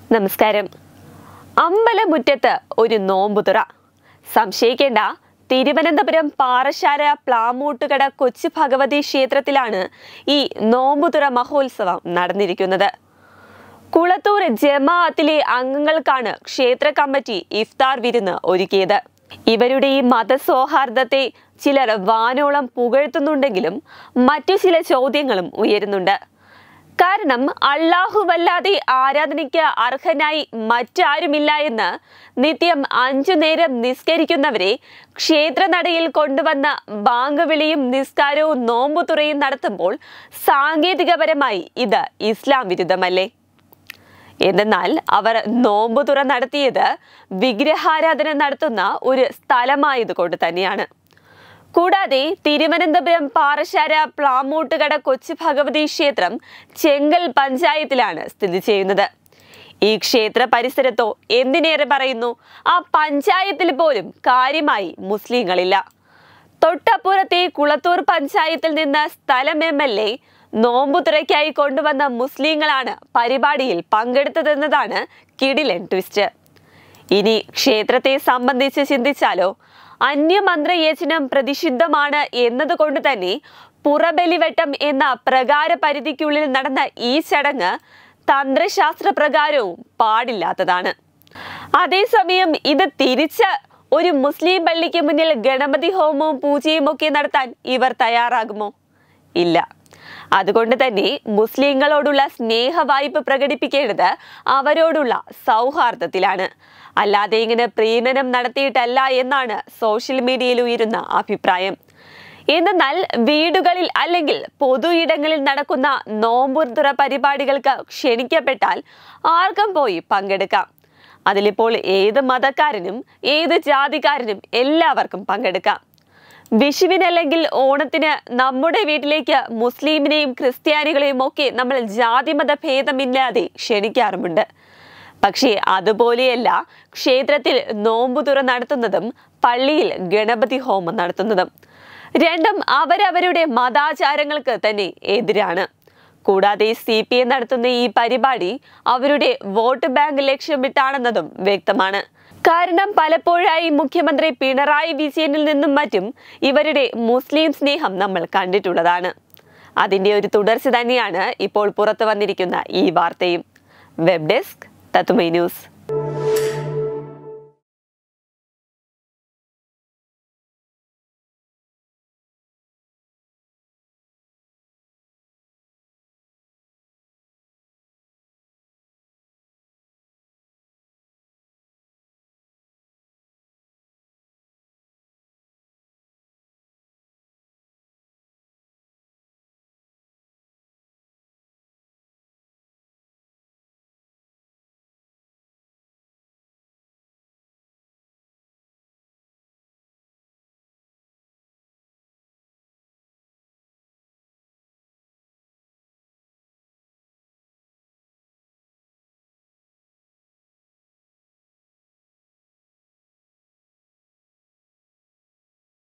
നമസ്കാരം അമ്പലമുറ്റത്ത് ഒരു നോമ്പുതുറ സംശയിക്കേണ്ട തിരുവനന്തപുരം പാറശാല പ്ലാമൂട്ടുകട കൊച്ചു ഭഗവതി ക്ഷേത്രത്തിലാണ് ഈ നോമ്പുതുറ മഹോത്സവം നടന്നിരിക്കുന്നത് കുളത്തൂർ ജമാഅത്തിലെ അംഗങ്ങൾക്കാണ് ക്ഷേത്ര കമ്മിറ്റി ഇഫ്താർ വിരുന്ന് ഒരുക്കിയത് ഇവരുടെ ഈ മതസൗഹാർദ്ദത്തെ ചിലർ വാനോളം പുകഴ്ത്തുന്നുണ്ടെങ്കിലും മറ്റു ചില ചോദ്യങ്ങളും ഉയരുന്നുണ്ട് കാരണം അല്ലാഹുവല്ലാതെ ആരാധനയ്ക്ക് അർഹനായി മറ്റാരുമില്ല എന്ന് നിത്യം അഞ്ചു നേരം നിസ്കരിക്കുന്നവരെ ക്ഷേത്രനടയിൽ കൊണ്ടുവന്ന ബാങ്ക് വിളിയും നിസ്കാരവും നോമ്പുതുറയും നടത്തുമ്പോൾ സാങ്കേതികപരമായി ഇത് ഇസ്ലാം വിരുദ്ധമല്ലേ എന്തെന്നാൽ അവർ നോമ്പുതുറ നടത്തിയത് വിഗ്രഹാരാധന നടത്തുന്ന ഒരു സ്ഥലമായതുകൊണ്ട് തന്നെയാണ് കൂടാതെ തിരുവനന്തപുരം പാറശാല പ്ലാമൂട്ടുകട കൊച്ചു ഭഗവതി ക്ഷേത്രം ചെങ്കൽ പഞ്ചായത്തിലാണ് സ്ഥിതി ചെയ്യുന്നത് ഈ ക്ഷേത്ര പരിസരത്തോ എന്തിനേറെ പറയുന്നു ആ പഞ്ചായത്തിൽ പോലും കാര്യമായി മുസ്ലിങ്ങളില്ല തൊട്ടപ്പുറത്തെ കുളത്തൂർ പഞ്ചായത്തിൽ നിന്ന് സ്ഥലം എം എൽ എ നോമ്പുതുറയ്ക്കായി കൊണ്ടുവന്ന മുസ്ലിങ്ങളാണ് പരിപാടിയിൽ പങ്കെടുത്തതെന്നതാണ് കിടിലൻ ട്വിസ്റ്റ് ഇനി ക്ഷേത്രത്തെ സംബന്ധിച്ച് ചിന്തിച്ചാലോ അന്യമന്ത്രയചനം പ്രതിഷിദ്ധമാണ് എന്നതുകൊണ്ട് തന്നെ പുറബലിവട്ടം എന്ന പ്രകാര പരിധിക്കുള്ളിൽ നടന്ന ഈ ചടങ്ങ് തന്ത്രശാസ്ത്ര പ്രകാരവും പാടില്ലാത്തതാണ് അതേസമയം ഇത് തിരിച്ച് ഒരു മുസ്ലിം പള്ളിക്ക് മുന്നിൽ ഗണപതി ഹോമവും പൂജയും ഒക്കെ നടത്താൻ ഇവർ തയ്യാറാകുമോ ഇല്ല അതുകൊണ്ട് തന്നെ മുസ്ലിങ്ങളോടുള്ള സ്നേഹവായ്പ പ്രകടിപ്പിക്കേണ്ടത് അവരോടുള്ള സൗഹാർദ്ദത്തിലാണ് അല്ലാതെ ഇങ്ങനെ പ്രീണനം നടത്തിയിട്ടല്ല എന്നാണ് സോഷ്യൽ മീഡിയയിൽ ഉയരുന്ന അഭിപ്രായം എന്നാൽ വീടുകളിൽ അല്ലെങ്കിൽ പൊതു ഇടങ്ങളിൽ നടക്കുന്ന നോമ്പുതുറ പരിപാടികൾക്ക് ക്ഷണിക്കപ്പെട്ടാൽ ആർക്കും പോയി പങ്കെടുക്കാം അതിലിപ്പോൾ ഏത് മതക്കാരനും ഏത് ജാതിക്കാരനും എല്ലാവർക്കും പങ്കെടുക്കാം വിഷുവിനല്ലെങ്കിൽ ഓണത്തിന് നമ്മുടെ വീട്ടിലേക്ക് മുസ്ലിമിനെയും ക്രിസ്ത്യാനികളെയും ഒക്കെ നമ്മൾ ജാതിമത ഭേദമില്ലാതെ ക്ഷണിക്കാറുമുണ്ട് പക്ഷേ അതുപോലെയല്ല ക്ഷേത്രത്തിൽ നോമ്പുതുറ നടത്തുന്നതും പള്ളിയിൽ ഗണപതി ഹോമം നടത്തുന്നതും രണ്ടും അവരവരുടെ മതാചാരങ്ങൾക്ക് തന്നെ എതിരാണ് കൂടാതെ സി പി എം നടത്തുന്ന ഈ പരിപാടി അവരുടെ വോട്ട് ബാങ്ക് ലക്ഷ്യമിട്ടാണെന്നതും വ്യക്തമാണ് കാരണം പലപ്പോഴായി മുഖ്യമന്ത്രി പിണറായി വിജയനിൽ നിന്നും മറ്റും ഇവരുടെ മുസ്ലിം സ്നേഹം നമ്മൾ കണ്ടിട്ടുള്ളതാണ് അതിന്റെ ഒരു തുടർച്ച തന്നെയാണ് ഇപ്പോൾ പുറത്തു വന്നിരിക്കുന്ന ഈ വാർത്തയും വെബ് ഡെസ്ക് തത്തുമൈ ന്യൂസ്